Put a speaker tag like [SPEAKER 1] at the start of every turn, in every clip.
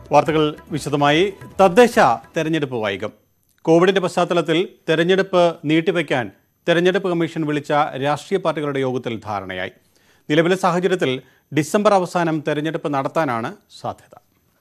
[SPEAKER 1] വാർത്തകൾ വിശദമായി തദ്ദേശ തെരഞ്ഞെടുപ്പ് വൈകും കോവിഡിന്റെ പശ്ചാത്തലത്തിൽ തെരഞ്ഞെടുപ്പ് നീട്ടിവെക്കാൻ തെരഞ്ഞെടുപ്പ് കമ്മീഷൻ വിളിച്ച രാഷ്ട്രീയ പാർട്ടികളുടെ യോഗത്തിൽ ധാരണയായി നിലവിലെ സാഹചര്യത്തിൽ ഡിസംബർ അവസാനം തെരഞ്ഞെടുപ്പ് നടത്താനാണ് സാധ്യത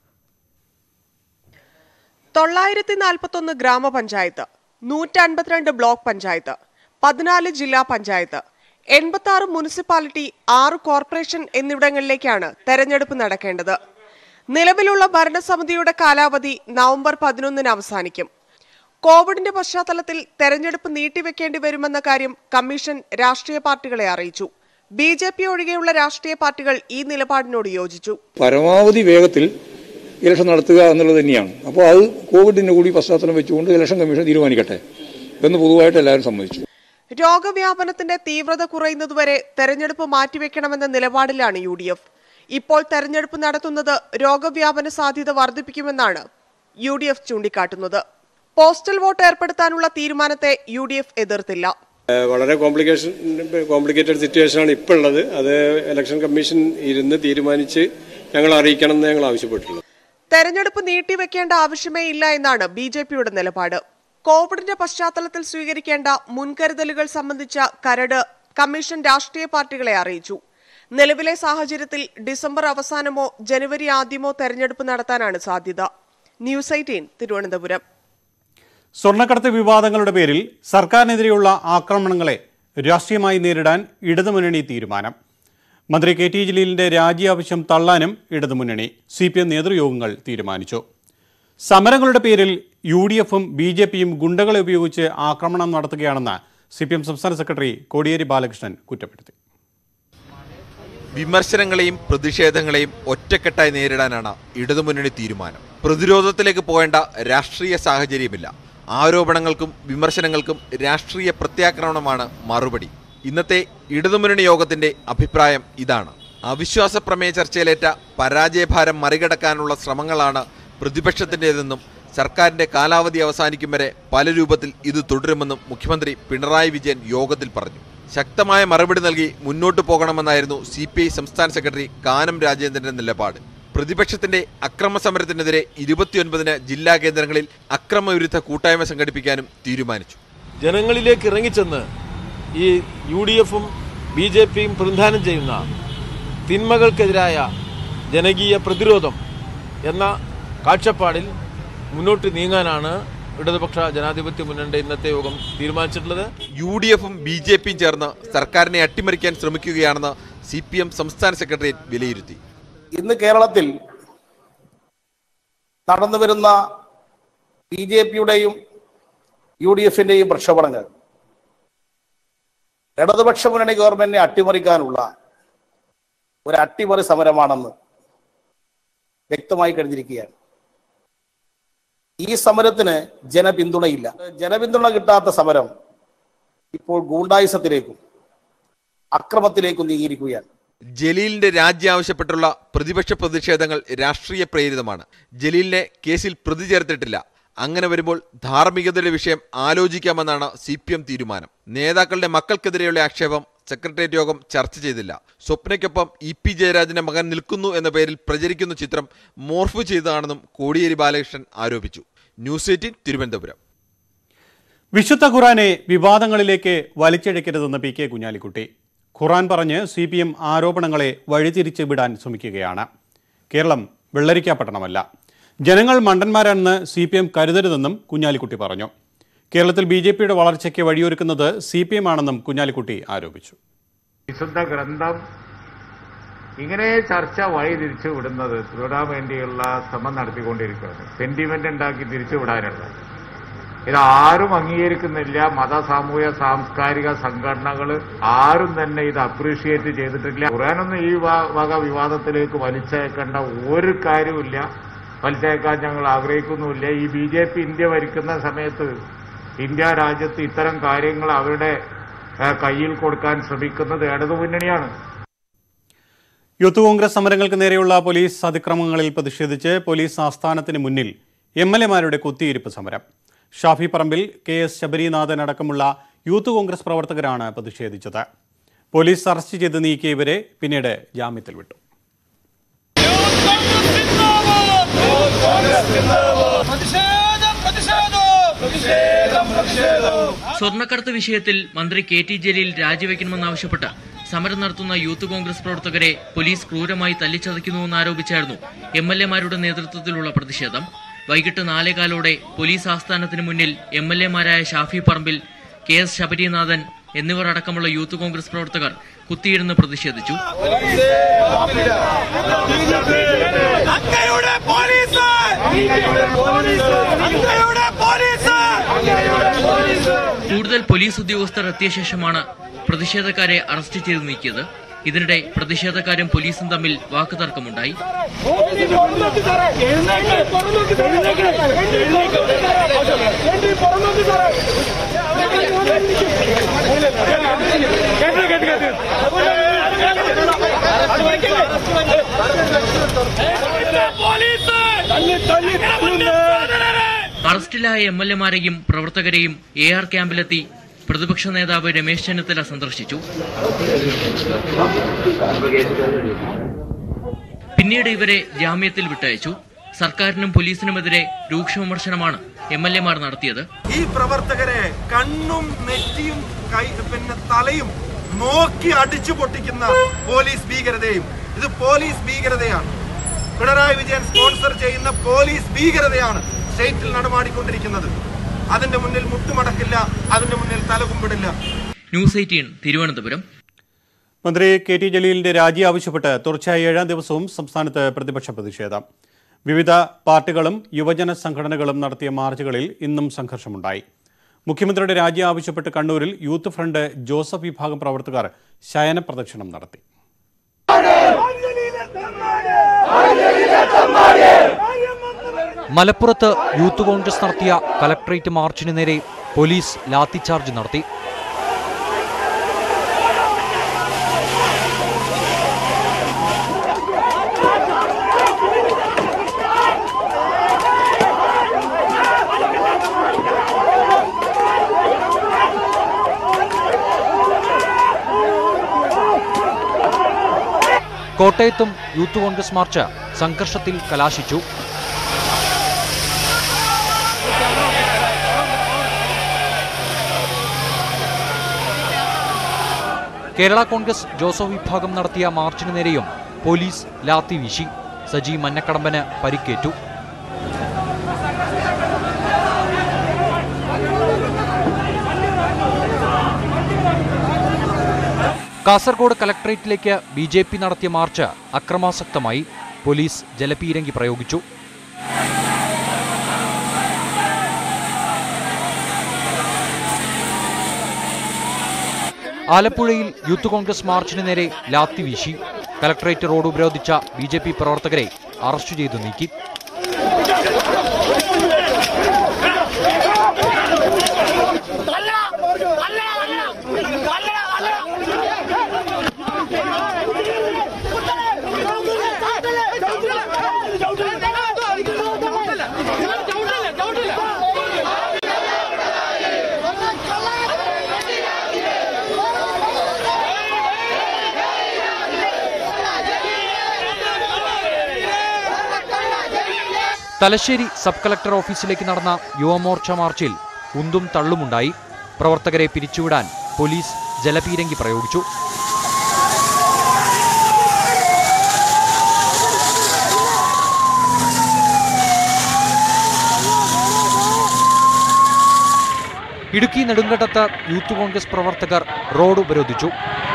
[SPEAKER 2] തൊള്ളായിരത്തി നാൽപ്പത്തൊന്ന് ഗ്രാമപഞ്ചായത്ത് നൂറ്റി അൻപത്തിരണ്ട് ബ്ലോക്ക് പഞ്ചായത്ത് പതിനാല് ജില്ലാ പഞ്ചായത്ത് എൺപത്തി ആറ് മുനിസിപ്പാലിറ്റി ആറ് കോർപ്പറേഷൻ എന്നിവിടങ്ങളിലേക്കാണ് തെരഞ്ഞെടുപ്പ് നടക്കേണ്ടത് നിലവിലുള്ള ഭരണസമിതിയുടെ കാലാവധി നവംബർ പതിനൊന്നിന് അവസാനിക്കും കോവിഡിന്റെ പശ്ചാത്തലത്തിൽ തെരഞ്ഞെടുപ്പ് നീട്ടിവെക്കേണ്ടി വരുമെന്ന കാര്യം കമ്മീഷൻ രാഷ്ട്രീയ പാർട്ടികളെ അറിയിച്ചു ബി ജെ പി ഒഴികെയുള്ള രാഷ്ട്രീയ പാർട്ടികൾ ഈ നിലപാടിനോട് യോജിച്ചു
[SPEAKER 3] പരമാവധി വേഗത്തിൽ ഇലക്ഷൻ നടത്തുക എന്നുള്ളത് തന്നെയാണ് അപ്പോൾ അത് കോവിഡിന്റെ കൂടി പശ്ചാത്തലം വെച്ചുകൊണ്ട് ഇലക്ഷൻ കമ്മീഷൻ തീരുമാനിക്കട്ടെ എന്ന് പൊതുവായിട്ട് എല്ലാവരും സമ്മതിച്ചു
[SPEAKER 2] രോഗവ്യാപനത്തിന്റെ തീവ്രത കുറയുന്നതുവരെ തെരഞ്ഞെടുപ്പ് മാറ്റിവെക്കണമെന്ന നിലപാടിലാണ് യു ഡി എഫ് ഇപ്പോൾ തെരഞ്ഞെടുപ്പ് നടത്തുന്നത് രോഗവ്യാപന സാധ്യത വർദ്ധിപ്പിക്കുമെന്നാണ് യു ഡി എഫ് ചൂണ്ടിക്കാട്ടുന്നത് പോസ്റ്റൽ വോട്ട് ഏർപ്പെടുത്താനുള്ള തീരുമാനത്തെ യു ഡി എഫ് എതിർത്തില്ല
[SPEAKER 4] വളരെ കോംപ്ലിക്കേഷൻ കോംപ്ലിക്കേറ്റഡ് സിറ്റുവേഷനാണ് ഇപ്പോൾ ഉള്ളത് അത് ഇലക്ഷൻ കമ്മീഷൻ ഇരുന്ന് തീരുമാനിച്ച് ഞങ്ങൾ അറിയിക്കണം എന്ന് ഞങ്ങൾ ആവശ്യപ്പെട്ടിട്ടുള്ളത്
[SPEAKER 2] തെരഞ്ഞെടുപ്പ് നീട്ടിവെക്കേണ്ട ആവശ്യമേ ഇല്ല എന്നാണ് ബി ജെ പിയുടെ നിലപാട് കോവിഡിന്റെ പശ്ചാത്തലത്തിൽ സ്വീകരിക്കേണ്ട മുൻകരുതലുകൾ സംബന്ധിച്ച കരട് കമ്മീഷൻ രാഷ്ട്രീയ പാർട്ടികളെ അറിയിച്ചു നിലവിലെ സാഹചര്യത്തിൽ ഡിസംബർ അവസാനമോ ജനുവരി ആദ്യമോ തെരഞ്ഞെടുപ്പ് നടത്താനാണ് സാധ്യത ന്യൂസ് എയ്റ്റീൻ തിരുവനന്തപുരം
[SPEAKER 1] സ്വർണ്ണക്കടത്ത് വിവാദങ്ങളുടെ പേരിൽ സർക്കാരിനെതിരെയുള്ള ആക്രമണങ്ങളെ രാഷ്ട്രീയമായി നേരിടാൻ ഇടതുമുന്നണി തീരുമാനം മന്ത്രി കെ ടി ജലീലിന്റെ രാജി ആവശ്യം തള്ളാനും ഇടതുമുന്നണി സി പി എം നേതൃയോഗങ്ങൾ തീരുമാനിച്ചു സമരങ്ങളുടെ പേരിൽ യു ഡി എഫും ബി ജെ പിയും ഗുണ്ടകളെ ഉപയോഗിച്ച് ആക്രമണം നടത്തുകയാണെന്ന് സി പി എം സംസ്ഥാന സെക്രട്ടറി കോടിയേരി ബാലകൃഷ്ണൻ കുറ്റപ്പെടുത്തി
[SPEAKER 5] വിമർശനങ്ങളെയും പ്രതിഷേധങ്ങളെയും ഒറ്റക്കെട്ടായി നേരിടാനാണ് ഇടതുമുന്നണി തീരുമാനം പ്രതിരോധത്തിലേക്ക് പോകേണ്ട രാഷ്ട്രീയ സാഹചര്യമില്ല ആരോപണങ്ങൾക്കും വിമർശനങ്ങൾക്കും രാഷ്ട്രീയ പ്രത്യാക്രമണമാണ് മറുപടി ഇന്നത്തെ ഇടതുമുന്നണി യോഗത്തിന്റെ അഭിപ്രായം ഇതാണ് അവിശ്വാസ പ്രമേയ ചർച്ചയിലേറ്റ പരാജയഭാരം മറികടക്കാനുള്ള ശ്രമങ്ങളാണ് പ്രതിപക്ഷത്തിൻ്റെതെന്നും സർക്കാരിന്റെ കാലാവധി അവസാനിക്കും വരെ പല രൂപത്തിൽ ഇത് തുടരുമെന്നും മുഖ്യമന്ത്രി പിണറായി വിജയൻ യോഗത്തിൽ പറഞ്ഞു ശക്തമായ മറുപടി നൽകി മുന്നോട്ടു പോകണമെന്നായിരുന്നു സി പി ഐ സംസ്ഥാന സെക്രട്ടറി കാനം രാജേന്ദ്രന്റെ നിലപാട് പ്രതിപക്ഷത്തിന്റെ അക്രമ സമരത്തിനെതിരെ ഇരുപത്തിയൊൻപതിന് ജില്ലാ കേന്ദ്രങ്ങളിൽ അക്രമവിരുദ്ധ കൂട്ടായ്മ സംഘടിപ്പിക്കാനും തീരുമാനിച്ചു
[SPEAKER 6] ജനങ്ങളിലേക്ക് ഇറങ്ങിച്ചെന്ന് ഈ യു ഡി എഫും ബി ജെ പിയും പ്രതിദാനം ചെയ്യുന്ന തിന്മകൾക്കെതിരായ ജനകീയ പ്രതിരോധം എന്ന കാഴ്ചപ്പാടിൽ മുന്നോട്ട് നീങ്ങാനാണ് ഇടതുപക്ഷ ജനാധിപത്യ മുന്നണിയുടെ ഇന്നത്തെ യോഗം തീരുമാനിച്ചിട്ടുള്ളത്
[SPEAKER 5] യു ഡി എഫും ബി ജെ പിയും ചേർന്ന് സർക്കാരിനെ അട്ടിമറിക്കാൻ ശ്രമിക്കുകയാണെന്ന് സി പി എം സംസ്ഥാന സെക്രട്ടേറിയറ്റ് വിലയിരുത്തി
[SPEAKER 7] ഇന്ന് കേരളത്തിൽ നടന്നു വരുന്ന ബി ജെ പിയുടെയും യു ഡി എഫിന്റെയും പ്രക്ഷോഭണങ്ങൾ ഇടതുപക്ഷ മുന്നണി ഗവൺമെന്റിനെ അട്ടിമറിക്കാനുള്ള ഒരു അട്ടിമറി സമരമാണെന്ന് വ്യക്തമായി കഴിഞ്ഞിരിക്കുകയാണ് ഈ സമരത്തിന് ജനപിന്തുണയില്ല ജനപിന്തുണ കിട്ടാത്ത സമരം ഇപ്പോൾ ഗൂണ്ടായുസത്തിലേക്കും അക്രമത്തിലേക്കും നീങ്ങിയിരിക്കുകയാണ്
[SPEAKER 5] ജലീലിന്റെ രാജി ആവശ്യപ്പെട്ടുള്ള പ്രതിപക്ഷ പ്രതിഷേധങ്ങൾ രാഷ്ട്രീയ പ്രേരിതമാണ് ജലീലിനെ കേസിൽ പ്രതി ചേർത്തിട്ടില്ല അങ്ങനെ വരുമ്പോൾ ധാർമ്മികതയുടെ വിഷയം ആലോചിക്കാമെന്നാണ് സി പി എം തീരുമാനം നേതാക്കളുടെ മക്കൾക്കെതിരെയുള്ള ആക്ഷേപം സെക്രട്ടേറിയറ്റ് യോഗം ചർച്ച ചെയ്തില്ല സ്വപ്നയ്ക്കൊപ്പം ഇ പി ജയരാജന്റെ മകൻ നിൽക്കുന്നു എന്ന പേരിൽ പ്രചരിക്കുന്ന ചിത്രം മോർഫ് ചെയ്തതാണെന്നും കോടിയേരി ബാലകൃഷ്ണൻ ആരോപിച്ചു ന്യൂസ് എയ്റ്റീൻ തിരുവനന്തപുരം
[SPEAKER 1] വിശുദ്ധ ഖുറാനെ വിവാദങ്ങളിലേക്ക് വലിച്ചിഴക്കരുതെന്ന് പി കെ കുഞ്ഞാലിക്കുട്ടി ഖുറാൻ പറഞ്ഞ് സി പി എം ആരോപണങ്ങളെ വഴിതിരിച്ച് വിടാൻ ശ്രമിക്കുകയാണ് കേരളം വെള്ളരിക്കാപട്ടണമല്ല ജനങ്ങൾ മണ്ടന്മാരാണെന്ന് സി പി എം കരുതരുതെന്നും കുഞ്ഞാലിക്കുട്ടി പറഞ്ഞു കേരളത്തിൽ ബി ജെ പിയുടെ വളർച്ചയ്ക്ക് വഴിയൊരുക്കുന്നത് സി പി എം ആണെന്നും കുഞ്ഞാലിക്കുട്ടി ആരോപിച്ചു
[SPEAKER 8] വിശുദ്ധ ഗ്രന്ഥം ഇങ്ങനെ ചർച്ച വഴി തിരിച്ചു വിടുന്നത് തുടരാൻ വേണ്ടിയുള്ള ശ്രമം നടത്തിക്കൊണ്ടിരിക്കുകയാണ് സെന്റിമെന്റ് ഉണ്ടാക്കി തിരിച്ചു വിടാനുള്ള ഇത് ആരും അംഗീകരിക്കുന്നില്ല മത സാമൂഹ്യ സാംസ്കാരിക സംഘടനകൾ ആരും തന്നെ ഇത് അപ്രീഷിയേറ്റ് ചെയ്തിട്ടില്ല ഖുറാനൊന്നും ഈ വ- വക വിവാദത്തിലേക്ക് വലിച്ചേക്കേണ്ട ഒരു കാര്യമില്ല വലിച്ചേക്കാൻ ഞങ്ങൾ ആഗ്രഹിക്കുന്നുമില്ല ഈ ബി ജെ പി ഇന്ത്യ ഭരിക്കുന്ന സമയത്ത് ഇന്ത്യ രാജ്യത്ത് ഇത്തരം കാര്യങ്ങൾ അവരുടെ ഏഹ്, കയ്യിൽ കൊടുക്കാൻ ശ്രമിക്കുന്നത് ഇടതുമുന്നണിയാണ്
[SPEAKER 1] യൂത്ത് കോൺഗ്രസ് സമരങ്ങൾക്ക് നേരെയുള്ള പോലീസ് അതിക്രമങ്ങളിൽ പ്രതിഷേധിച്ച് പോലീസ് ആസ്ഥാനത്തിന് മുന്നിൽ എം എൽ എമാരുടെ കുത്തിയിരിപ്പ് സമരം ഷാഫി പറമ്പിൽ കെ എസ് ശബരിനാഥൻ അടക്കമുള്ള യൂത്ത് കോൺഗ്രസ് പ്രവർത്തകരാണ് പ്രതിഷേധിച്ചത് പോലീസ് അറസ്റ്റ് ചെയ്ത് നീക്കിയ ഇവരെ പിന്നീട് ജാമ്യത്തിൽ വിട്ടു
[SPEAKER 9] സ്വർണ്ണക്കടത്ത് വിഷയത്തിൽ മന്ത്രി കെ ടി ജലീൽ രാജിവെക്കണമെന്നാവശ്യപ്പെട്ട് സമരം നടത്തുന്ന യൂത്ത് കോൺഗ്രസ് പ്രവർത്തകരെ പോലീസ് ക്രൂരമായി തല്ലിച്ചതയ്ക്കുന്നുവെന്നാരോപിച്ചായിരുന്നു എം എൽ എമാരുടെ നേതൃത്വത്തിലുള്ള പ്രതിഷേധം വൈകിട്ട് നാലേകാലോടെ പോലീസ് ആസ്ഥാനത്തിന് മുന്നിൽ എം എൽ എമാരായ ഷാഫി പറമ്പിൽ കെ എസ് ശബരിനാഥൻ എന്നിവർ അടക്കമുള്ള യൂത്ത് കോൺഗ്രസ് പ്രവർത്തകർ കുത്തിയിരുന്ന് പ്രതിഷേധിച്ചു കൂടുതൽ പോലീസ് ഉദ്യോഗസ്ഥർ എത്തിയ ശേഷമാണ് പ്രതിഷേധക്കാരെ അറസ്റ്റ് ചെയ്ത് നീക്കിയത് ഇതിനിടെ പ്രതിഷേധക്കാരും പോലീസും തമ്മിൽ വാക്കുതർക്കമുണ്ടായി അറസ്റ്റിലായ എം എൽ എമാരെയും പ്രവർത്തകരെയും എ ആർ ക്യാമ്പിലെത്തി പ്രതിപക്ഷ നേതാവ് രമേശ് ചെന്നിത്തല സന്ദർശിച്ചു പിന്നീട് ഇവരെ ജാമ്യത്തിൽ വിട്ടയച്ചു സർക്കാരിനും പോലീസിനുമെതിരെ രൂക്ഷ വിമർശനമാണ് എം എൽ എമാർ നടത്തിയത്
[SPEAKER 10] ഈ പ്രവർത്തകരെ കണ്ണും നെറ്റിയും കൈ പിന്നെ തലയും നോക്കി അടിച്ചു പൊട്ടിക്കുന്ന പോലീസ് ഭീകരതയും ഇത് പോലീസ് ഭീകരതയാണ് പിണറായി വിജയൻ സ്പോൺസർ ചെയ്യുന്ന പോലീസ് ഭീകരതയാണ് സ്റ്റേറ്റിൽ നടമാടിക്കൊണ്ടിരിക്കുന്നത് അതിന്റെ മുന്നിൽ മുട്ടുമടക്കില്ല അതിന്റെ മുന്നിൽ തലകുമ്പിടില്ല
[SPEAKER 9] ന്യൂസ് എയ്റ്റീൻ തിരുവനന്തപുരം
[SPEAKER 1] മന്ത്രി കെ ടി ജലീലിന്റെ രാജി ആവശ്യപ്പെട്ട് തുടർച്ചയായ ഏഴാം ദിവസവും സംസ്ഥാനത്ത് പ്രതിപക്ഷ പ്രതിഷേധം വിവിധ പാർട്ടികളും യുവജന സംഘടനകളും നടത്തിയ മാർച്ചുകളിൽ ഇന്നും സംഘർഷമുണ്ടായി മുഖ്യമന്ത്രിയുടെ രാജി ആവശ്യപ്പെട്ട് കണ്ണൂരിൽ യൂത്ത് ഫ്രണ്ട് ജോസഫ് വിഭാഗം പ്രവർത്തകർ ശയന പ്രദക്ഷിണം നടത്തി
[SPEAKER 11] മലപ്പുറത്ത് യൂത്ത് കോൺഗ്രസ് നടത്തിയ കലക്ട്രേറ്റ് മാർച്ചിന് നേരെ പോലീസ് ലാത്തിച്ചാർജ് നടത്തി കോട്ടയത്തും യൂത്ത് കോൺഗ്രസ് മാർച്ച് സംഘർഷത്തിൽ കലാശിച്ചു കേരള കോൺഗ്രസ് ജോസഫ് വിഭാഗം നടത്തിയ മാർച്ചിന് നേരെയും പോലീസ് ലാത്തി വീശി സജി മന്നക്കടമ്പന് പരിക്കേറ്റു കാസർഗോഡ് കലക്ടറേറ്റിലേക്ക് ബി ജെ പി നടത്തിയ മാർച്ച് അക്രമാസക്തമായി പോലീസ് ജലപീരങ്കി പ്രയോഗിച്ചു ആലപ്പുഴയിൽ യൂത്ത് കോൺഗ്രസ് മാർച്ചിന് നേരെ ലാത്തി വീശി കലക്ടറേറ്റ് റോഡ് ഉപരോധിച്ച ബി ജെ പി പ്രവർത്തകരെ അറസ്റ്റ് ചെയ്തു നീക്കി തലശ്ശേരി സബ് കളക്ടർ ഓഫീസിലേക്ക് നടന്ന യുവമോർച്ച മാർച്ചിൽ ഉന്തും തള്ളുമുണ്ടായി പ്രവർത്തകരെ പിരിച്ചുവിടാൻ പോലീസ് ജലപീരങ്കി പ്രയോഗിച്ചു ഇടുക്കി നെടുങ്കണ്ടത്ത് യൂത്ത് കോൺഗ്രസ് പ്രവർത്തകർ റോഡ് ഉപരോധിച്ചു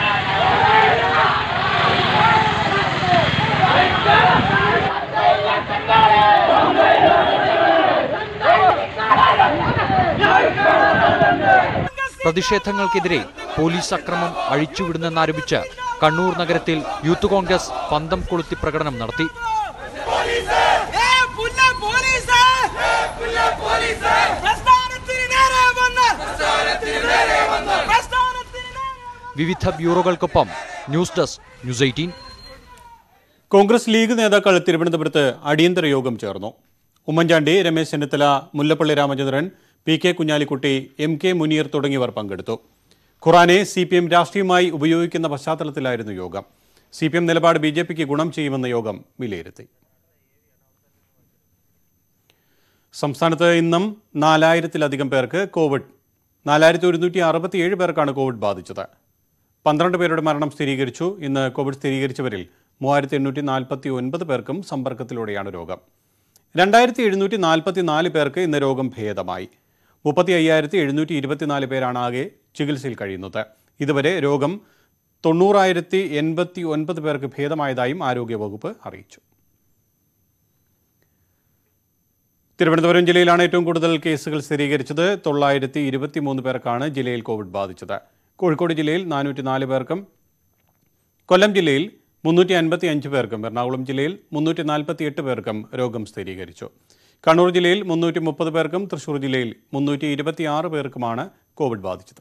[SPEAKER 11] പ്രതിഷേധങ്ങൾക്കെതിരെ പോലീസ് അക്രമം അഴിച്ചുവിടുന്നെന്നാരോപിച്ച് കണ്ണൂർ നഗരത്തിൽ യൂത്ത് കോൺഗ്രസ് പന്തം കൊളുത്തി പ്രകടനം നടത്തി വിവിധ ബ്യൂറോകൾക്കൊപ്പം news desk news eighteen
[SPEAKER 1] Congress league നേതാക്കൾ തിരുവനന്തപുരത്ത് അടിയന്തര യോഗം ചേർന്നു Oommen Chandy Ramesh Chennithala Mullappally Ramachandran P K Kunhalikutty M K Muneer തുടങ്ങിയവർ പങ്കെടുത്തു ഖുറാനെ സി പി എം രാഷ്ട്രീയമായി ഉപയോഗിക്കുന്ന പശ്ചാത്തലത്തിലായിരുന്നു യോഗം സി പി എം നിലപാട് ബി ജെ പിക്ക് ഗുണം ചെയ്യുമെന്ന് യോഗം വിലയിരുത്തി സംസ്ഥാനത്ത് ഇന്നും നാലായിരത്തിലധികം പേർക്ക് കോവിഡ് നാലായിരത്തി ഒരുന്നൂറ്റി അറുപത്തിയേഴ് പേർക്കാണ് കോവിഡ് ബാധിച്ചത് പന്ത്രണ്ട് പേരുടെ മരണം സ്ഥിരീകരിച്ചു ഇന്ന് കോവിഡ് സ്ഥിരീകരിച്ചവരിൽ മൂവായിരത്തി എണ്ണൂറ്റി നാൽപ്പത്തി ഒൻപത് പേർക്കും സമ്പർക്കത്തിലൂടെയാണ് രോഗം രണ്ടായിരത്തി എഴുന്നൂറ്റി നാൽപ്പത്തി നാല് പേർക്ക് ഇന്ന് രോഗം ഭേദമായി മുപ്പത്തി അയ്യായിരത്തി എഴുന്നൂറ്റി ഇരുപത്തിനാല് പേരാണ് ആകെ ചികിത്സയിൽ കഴിയുന്നത് ഇതുവരെ രോഗം തൊണ്ണൂറായിരത്തി എൺപത്തി ഒൻപത് പേർക്ക് ഭേദമായതായും ആരോഗ്യവകുപ്പ് അറിയിച്ചു തിരുവനന്തപുരം ജില്ലയിലാണ് ഏറ്റവും കൂടുതൽ കേസുകൾ സ്ഥിരീകരിച്ചത് തൊള്ളായിരത്തി ഇരുപത്തിമൂന്ന് പേർക്കാണ് ജില്ലയിൽ കോവിഡ് ബാധിച്ചത് കോഴിക്കോട് ജില്ലയിൽ നാനൂറ്റി നാല് പേർക്കും കൊല്ലം ജില്ലയിൽ മുന്നൂറ്റി അൻപത്തി അഞ്ച് പേർക്കും എറണാകുളം ജില്ലയിൽ മുന്നൂറ്റി നാൽപ്പത്തി എട്ട് പേർക്കും രോഗം സ്ഥിരീകരിച്ചു കണ്ണൂർ ജില്ലയിൽ മുന്നൂറ്റി മുപ്പത് പേർക്കും തൃശൂർ ജില്ലയിൽ മുന്നൂറ്റി ഇരുപത്തിയാറ് പേർക്കുമാണ് കോവിഡ് ബാധിച്ചത്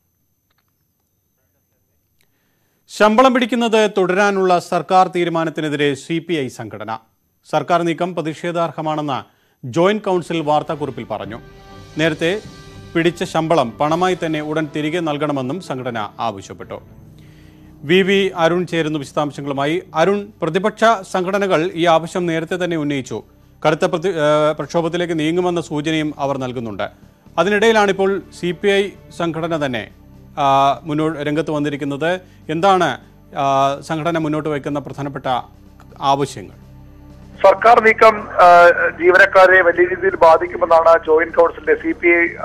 [SPEAKER 1] ശമ്പളം പിടിക്കുന്നത് തുടരാനുള്ള സർക്കാർ തീരുമാനത്തിനെതിരെ സി പി ഐ സംഘടന സർക്കാർ നീക്കം പ്രതിഷേധാർഹമാണെന്ന് ജോയിന്റ് കൗൺസിൽ വാർത്താക്കുറിപ്പിൽ പറഞ്ഞു നേരത്തെ പിടിച്ച ശമ്പളം പണമായി തന്നെ ഉടൻ തിരികെ നൽകണമെന്നും സംഘടന ആവശ്യപ്പെട്ടു വി വി അരുൺ ചേരുന്നു വിശദാംശങ്ങളുമായി അരുൺ പ്രതിപക്ഷ സംഘടനകൾ ഈ ആവശ്യം നേരത്തെ തന്നെ ഉന്നയിച്ചു കടുത്ത പ്രതി ഏഹ് പ്രക്ഷോഭത്തിലേക്ക് നീങ്ങുമെന്ന സൂചനയും അവർ നൽകുന്നുണ്ട് അതിനിടയിലാണ് ഇപ്പോൾ സി പി ഐ സംഘടന തന്നെ ആ, മുന്നോട്ട് രംഗത്ത് വന്നിരിക്കുന്നത് എന്താണ് ആ, സംഘടന മുന്നോട്ട് വയ്ക്കുന്ന പ്രധാനപ്പെട്ട ആവശ്യങ്ങൾ
[SPEAKER 12] സർക്കാർ നീക്കം ആ, ജീവനക്കാരെ വലിയ രീതിയിൽ ബാധിക്കുമെന്നാണ് ജോയിന്റ് കൗൺസിലിന്റെ സി പി ഐ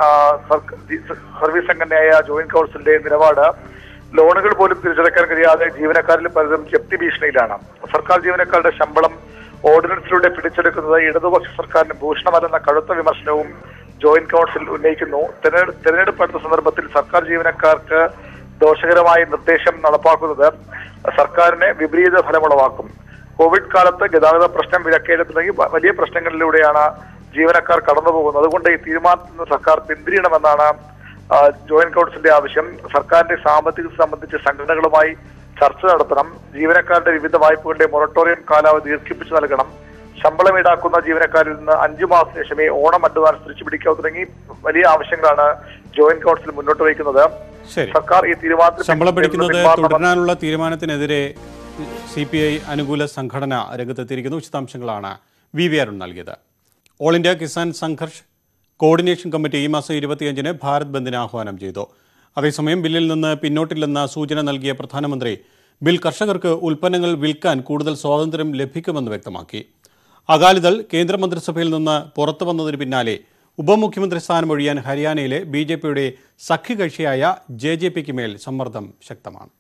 [SPEAKER 12] സർവീസ് സംഘടനയായ ജോയിന്റ് കൗൺസിലിന്റെ നിലപാട് ലോണുകൾ പോലും തിരിച്ചടക്കാൻ കഴിയാതെ ജീവനക്കാരിൽ പലരും ജപ്തി ഭീഷണിയിലാണ് സർക്കാർ ജീവനക്കാരുടെ ശമ്പളം ഓർഡിനൻസിലൂടെ പിടിച്ചെടുക്കുന്നത് ഇടതുപക്ഷ സർക്കാരിന് ഭൂഷണമല്ലെന്ന കടുത്ത വിമർശനവും ജോയിന്റ് കൗൺസിൽ ഉന്നയിക്കുന്നു തെരഞ്ഞെടു- തെരഞ്ഞെടുപ്പ് അടുത്ത സന്ദർഭത്തിൽ സർക്കാർ ജീവനക്കാർക്ക് ദോഷകരമായ നിർദ്ദേശം നടപ്പാക്കുന്നത് സർക്കാരിന് വിപരീത ഫലമുളവാക്കും കോവിഡ് കാലത്ത് ഗതാഗത പ്രശ്നം വിലക്കേട് തുടങ്ങി വ- വലിയ പ്രശ്നങ്ങളിലൂടെയാണ് ജീവനക്കാർ കടന്നു പോകുന്നത് അതുകൊണ്ട് ഈ തീരുമാനത്തിൽ നിന്ന് സർക്കാർ പിന്തിരിയണമെന്നാണ് ആ, ജോയിന്റ് കൗൺസിലിന്റെ ആവശ്യം സർക്കാരിന്റെ സാമ്പത്തിക സംബന്ധിച്ച് സംഘടനകളുമായി ചർച്ച നടത്തണം ജീവനക്കാരുടെ വിവിധ വായ്പകളുടെ മൊറട്ടോറിയം കാലാവധി ദീർഘിപ്പിച്ചു നൽകണം ശമ്പളം ഈടാക്കുന്ന ജീവനക്കാരിൽ നിന്ന് അഞ്ചു മാസം ശേഷമേ ഓണം അഡ്വാൻസ് തിരിച്ചു പിടിക്കാവൂ തുടങ്ങി വലിയ ആവശ്യങ്ങളാണ് ജോയിന്റ് കൗൺസിൽ മുന്നോട്ട് വയ്ക്കുന്നത്
[SPEAKER 1] ശരി
[SPEAKER 12] സർക്കാർ ഈ തീരുമാനത്തിൽ
[SPEAKER 1] ശമ്പളം പിടിക്കുന്നത്
[SPEAKER 12] പിന്മാറണമെന്ന്
[SPEAKER 1] തുടരാനുള്ള തീരുമാനത്തിനെതിരെ സി പി ഐ അനുകൂല സംഘടന രംഗത്തെത്തിയിരിക്കുന്നു വിശദാംശങ്ങളാണ് വി വി അരുൺ നൽകിയത് all India Kisan Sangharsh coordination committee ഈ മാസം ഇരുപത്തിയഞ്ചിന് ഭാരത് ബന്ദിന് ആഹ്വാനം ചെയ്തു അതേസമയം ബില്ലിൽ നിന്ന് പിന്നോട്ടില്ലെന്ന സൂചന നൽകിയ പ്രധാനമന്ത്രി ബിൽ കർഷകർക്ക് ഉൽപ്പന്നങ്ങൾ വിൽക്കാൻ കൂടുതൽ സ്വാതന്ത്ര്യം ലഭിക്കുമെന്ന് വ്യക്തമാക്കി അകാലിദൾ കേന്ദ്രമന്ത്രിസഭയിൽ നിന്ന് പുറത്തു വന്നതിന് പിന്നാലെ ഉപമുഖ്യമന്ത്രി സ്ഥാനം ഒഴിയാൻ ഹരിയാനയിലെ ബി ജെ പിയുടെ സഖ്യകക്ഷിയായ ജെ ജെ പിക്ക് മേൽ സമ്മർദ്ദം ശക്തമാണ്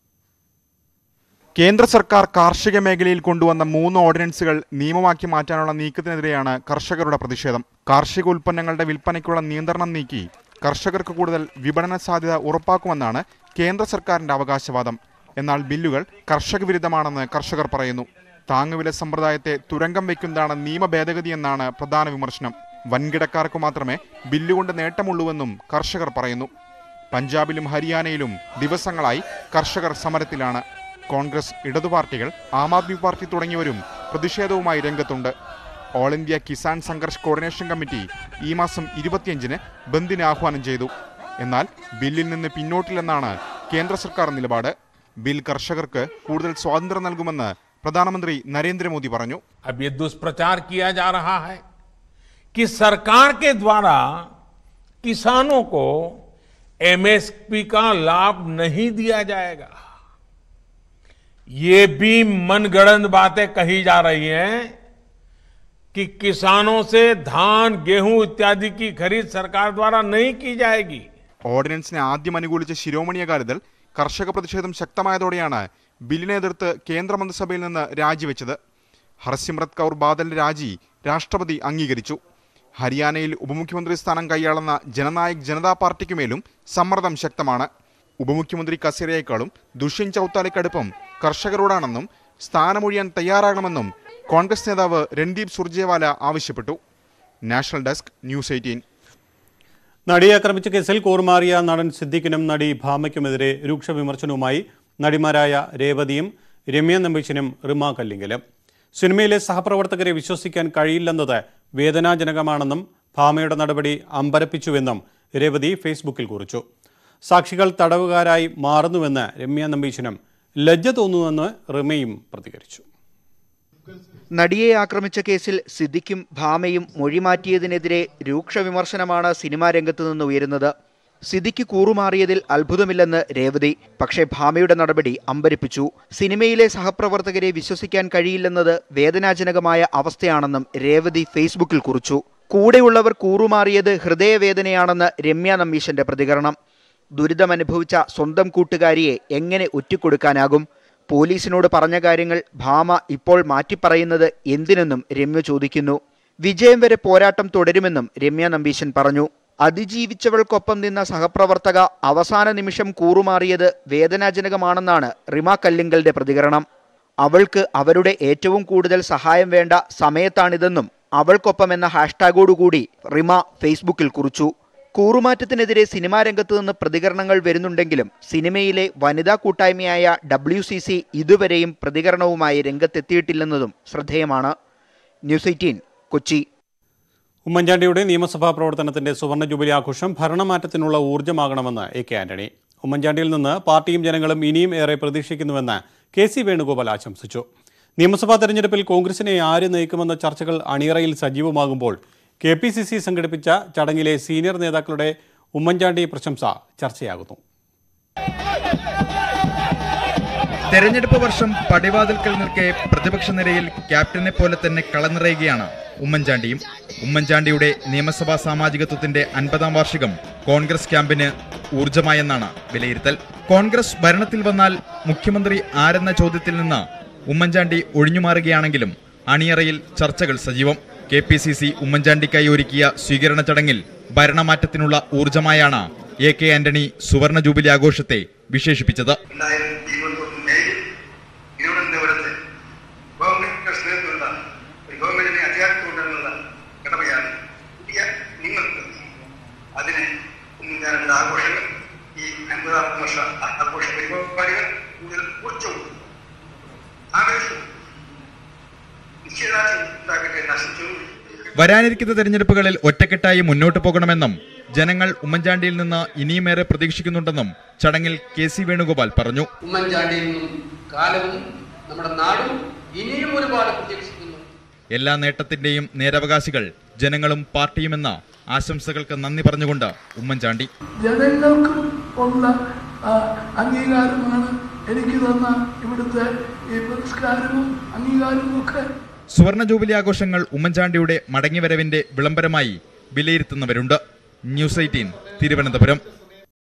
[SPEAKER 13] കേന്ദ്ര സർക്കാർ കാർഷിക മേഖലയിൽ കൊണ്ടുവന്ന മൂന്ന് ഓർഡിനൻസുകൾ നിയമമാക്കി മാറ്റാനുള്ള നീക്കത്തിനെതിരെയാണ് കർഷകരുടെ പ്രതിഷേധം കാർഷിക ഉൽപ്പന്നങ്ങളുടെ വിൽപ്പനയ്ക്കുള്ള നിയന്ത്രണം നീക്കി കർഷകർക്ക് കൂടുതൽ വിപണന സാധ്യത ഉറപ്പാക്കുമെന്നാണ് കേന്ദ്ര സർക്കാരിന്റെ അവകാശവാദം എന്നാൽ ബില്ലുകൾ കർഷക വിരുദ്ധമാണെന്ന് കർഷകർ പറയുന്നു താങ്ങുവില സമ്പ്രദായത്തെ തുരങ്കം വയ്ക്കുന്നതാണ് നിയമ ഭേദഗതിയെന്നാണ് പ്രധാന വിമർശനം വൻകിടക്കാർക്ക് മാത്രമേ ബില്ലുകൊണ്ട് നേട്ടമുള്ളൂവെന്നും കർഷകർ പറയുന്നു പഞ്ചാബിലും ഹരിയാനയിലും ദിവസങ്ങളായി കർഷകർ സമരത്തിലാണ് കോൺഗ്രസ് ഇടതു പാർട്ടികൾ ആം ആദ്മി പാർട്ടി തുടങ്ങിയവരും പ്രതിഷേധവുമായി രംഗത്തുണ്ട് all India Kisan Sangharsh coordination committee ഈ മാസം ഇരുപത്തിയഞ്ചിന് ബന്ദിന് ആഹ്വാനം ചെയ്തു എന്നാൽ ബില്ലിൽ നിന്ന് പിന്നോട്ടില്ലെന്നാണ് കേന്ദ്ര സർക്കാർ നിലപാട് ബിൽ കർഷകർക്ക് കൂടുതൽ സ്വാതന്ത്ര്യം നൽകുമെന്ന് പ്രധാനമന്ത്രി നരേന്ദ്രമോദി പറഞ്ഞു
[SPEAKER 8] अब ये दुष्प्रचार किया जा रहा है कि सरकार के द्वारा किसानों को एमएसपी का लाभ नहीं दिया जाएगा ये भी मनगढ़ंत बातें कही जा रही हैं कि किसानों से धान गेहूं इत्यादि की खरीद सरकार द्वारा नहीं की जाएगी
[SPEAKER 13] ഓർഡിനൻസിനെ ആദ്യം അനുകൂലിച്ച ശിരോമണി അകാലിദൾ കർഷക പ്രതിഷേധം ശക്തമായതോടെയാണ് ബില്ലിനെ എതിർത്ത് കേന്ദ്രമന്ത്രിസഭയിൽ നിന്ന് രാജിവെച്ചത് ഹർസിമ്രത് കൗർ ബാദലിന്റെ രാജി രാഷ്ട്രപതി അംഗീകരിച്ചു ഹരിയാനയിൽ ഉപമുഖ്യമന്ത്രി സ്ഥാനം കൈയാളുന്ന ജനനായക് ജനതാ പാർട്ടിക്കുമേലും സമ്മർദ്ദം ശക്തമാണ് ഉപമുഖ്യമന്ത്രി കസേരയേക്കാളും ദുഷ്യന്ത് ചൌത്താലയ്ക്കടുപ്പം കർഷകരോടാണെന്നും സ്ഥാനമൊഴിയാൻ തയ്യാറാകണമെന്നും കോൺഗ്രസ് നേതാവ് രൺദീപ് സുർജേവാല ആവശ്യപ്പെട്ടു നാഷണൽ ഡെസ്ക് ന്യൂസ് എയ്റ്റീൻ
[SPEAKER 1] നടിയെ ആക്രമിച്ച കേസിൽ കൂറുമാറിയ നടൻ സിദ്ദിഖിനും നടി ഭാമയ്ക്കുമെതിരെ രൂക്ഷ വിമർശനവുമായി നടിമാരായ രേവതിയും രമ്യ നമ്പീശനും റിമ കല്ലിങ്കലും സിനിമയിലെ സഹപ്രവർത്തകരെ വിശ്വസിക്കാൻ കഴിയില്ലെന്നത് വേദനാജനകമാണെന്നും ഭാമയുടെ നടപടി അമ്പരപ്പിച്ചുവെന്നും രേവതി ഫേസ്ബുക്കിൽ കുറിച്ചു സാക്ഷികൾ തടവുകാരായി മാറുന്നുവെന്ന് രമ്യ നമ്പീശനും ലജ്ജ തോന്നുന്നുവെന്ന് റിമയും പ്രതികരിച്ചു
[SPEAKER 14] നടിയെ ആക്രമിച്ച കേസിൽ സിദ്ദിഖും ഭാമയും മൊഴി മാറ്റിയതിനെതിരെ രൂക്ഷ വിമർശനമാണ് സിനിമാ രംഗത്തു നിന്ന് ഉയരുന്നത് സ്ഥിതിക്ക് കൂറുമാറിയതിൽ അത്ഭുതമില്ലെന്ന് രേവതി പക്ഷേ ഭാമയുടെ നടപടി അമ്പരിപ്പിച്ചു സിനിമയിലെ സഹപ്രവർത്തകരെ വിശ്വസിക്കാൻ കഴിയില്ലെന്നത് വേദനാജനകമായ അവസ്ഥയാണെന്നും രേവതി ഫേസ്ബുക്കിൽ കുറിച്ചു കൂടെയുള്ളവർ കൂറുമാറിയത് ഹൃദയവേദനയാണെന്ന് രമ്യ നമ്പീശന്റെ പ്രതികരണം ദുരിതമനുഭവിച്ച സ്വന്തം കൂട്ടുകാരിയെ എങ്ങനെ ഒറ്റിക്കൊടുക്കാനാകും പോലീസിനോട് പറഞ്ഞ കാര്യങ്ങൾ ഭാമ ഇപ്പോൾ മാറ്റിപ്പറയുന്നത് എന്തിനെന്നും രമ്യ ചോദിക്കുന്നു വിജയം വരെ പോരാട്ടം തുടരുമെന്നും രമ്യ നമ്പീശൻ പറഞ്ഞു അതിജീവിച്ചവൾക്കൊപ്പം നിന്ന സഹപ്രവർത്തക അവസാന നിമിഷം കൂറുമാറിയത് വേദനാജനകമാണെന്നാണ് റിമ കല്ലിങ്കലിന്റെ പ്രതികരണം അവൾക്ക് അവരുടെ ഏറ്റവും കൂടുതൽ സഹായം വേണ്ട സമയത്താണിതെന്നും അവൾക്കൊപ്പം എന്ന ഹാഷ്ടാഗോടുകൂടി റിമ ഫേസ്ബുക്കിൽ കുറിച്ചു കൂറുമാറ്റത്തിനെതിരെ സിനിമാ രംഗത്ത് നിന്ന് പ്രതികരണങ്ങൾ വരുന്നുണ്ടെങ്കിലും സിനിമയിലെ വനിതാ കൂട്ടായ്മയായ ഡബ്ല്യു സി സി ഇതുവരെയും പ്രതികരണവുമായി രംഗത്തെത്തിയിട്ടില്ലെന്നതും ശ്രദ്ധേയമാണ് ന്യൂസ് എയ്റ്റീൻ കൊച്ചി
[SPEAKER 1] ഉമ്മൻചാണ്ടിയുടെ നിയമസഭാ പ്രവർത്തനത്തിന്റെ സുവർണ ജൂബിലി ആഘോഷം ഭരണമാറ്റത്തിനുള്ള ഊർജ്ജമാകണമെന്ന് എ കെ ആന്റണി ഉമ്മൻചാണ്ടിയിൽ നിന്ന് പാർട്ടിയും ജനങ്ങളും ഇനിയും ഏറെ പ്രതീക്ഷിക്കുന്നുവെന്ന് കെ സി വേണുഗോപാൽ ആശംസിച്ചു നിയമസഭാ തെരഞ്ഞെടുപ്പിൽ കോൺഗ്രസിനെ ആര് നയിക്കുമെന്ന ചർച്ചകൾ അണിയറയിൽ സജീവമാകുമ്പോൾ കെ പി സി സി സംഘടിപ്പിച്ച ചടങ്ങിലെ സീനിയർ നേതാക്കളുടെ ഉമ്മൻചാണ്ടി പ്രശംസ ചർച്ചയാകുന്നു
[SPEAKER 15] തെരഞ്ഞെടുപ്പ് വർഷം പടിവാതിൽക്കൽ നിൽക്കെ പ്രതിപക്ഷ നിരയിൽ ക്യാപ്റ്റനെ പോലെ തന്നെ കളനിറയുകയാണ് ഉമ്മൻചാണ്ടിയും ഉമ്മൻചാണ്ടിയുടെ നിയമസഭാ സാമാജികത്വത്തിന്റെ അൻപതാം വാർഷികം കോൺഗ്രസ് ക്യാമ്പിന് ഊർജമായെന്നാണ് വിലയിരുത്തൽ കോൺഗ്രസ് ഭരണത്തിൽ വന്നാൽ മുഖ്യമന്ത്രി ആരെന്ന ചോദ്യത്തിൽ നിന്ന് ഉമ്മൻചാണ്ടി ഒഴിഞ്ഞുമാറുകയാണെങ്കിലും അണിയറയിൽ ചർച്ചകൾ സജീവം കെ പി സി സി ഉമ്മൻചാണ്ടിക്കായി ഒരുക്കിയ സ്വീകരണ ചടങ്ങിൽ ഭരണമാറ്റത്തിനുള്ള ഊർജമായാണ് എ കെ ആന്റണി സുവർണ ജൂബിലി ആഘോഷത്തെ വിശേഷിപ്പിച്ചത്
[SPEAKER 16] തിരുവനന്തപുരത്ത് ഗവൺമെന്റ് നേതൃത്വമുള്ള ഒരു ഗവൺമെന്റിനെ അധികാരത്തിൽ കൊണ്ടുവരുന്നുള്ള കടമയാണ് പുതിയ നിങ്ങൾക്ക് അതിന് ഞാനുള്ള ആഘോഷങ്ങൾ ഈ അൻപതാം വർഷ ആഘോഷ പരിപാടികൾ കൂടുതൽ ഊർജ്ജവും ആവേശവും നിശ്ചയദാർഢ്യം ഉണ്ടാക്കട്ടെ എന്ന് ആശംസിച്ചു
[SPEAKER 15] വരാനിരിക്കുന്ന തെരഞ്ഞെടുപ്പുകളിൽ ഒറ്റക്കെട്ടായി മുന്നോട്ടു പോകണമെന്നും ജനങ്ങൾ ഉമ്മൻചാണ്ടിയിൽ നിന്ന് ഇനിയുമേറെ പ്രതീക്ഷിക്കുന്നുണ്ടെന്നും ചടങ്ങിൽ കെ സി വേണുഗോപാൽ പറഞ്ഞു
[SPEAKER 17] ഉമ്മൻചാണ്ടിയിൽ നിന്നും കാലവും നമ്മുടെ നാടും ഇനിയും ഒരുപാട് പ്രതീക്ഷിക്കുന്നു
[SPEAKER 15] എല്ലാ നേട്ടത്തിന്റെയും നേരവകാശികൾ ജനങ്ങളും പാർട്ടിയുമെന്ന ആശംസകൾക്ക് നന്ദി പറഞ്ഞുകൊണ്ട് ഉമ്മൻചാണ്ടി
[SPEAKER 18] ജനങ്ങൾക്കും ഉള്ള ആ, അംഗീകാരമാണ് എനിക്ക് തന്ന ഇവിടുത്തെ ഈ പുരസ്കാരവും അംഗീകാരവും ഒക്കെ
[SPEAKER 15] സുവർണ ജൂബിലി ആഘോഷങ്ങൾ ഉമ്മൻചാണ്ടിയുടെ മടങ്ങിവരവിന്റെ വിളംബരമായി വിലയിരുത്തുന്നവരുണ്ട് ന്യൂസ് എയ്റ്റീൻ തിരുവനന്തപുരം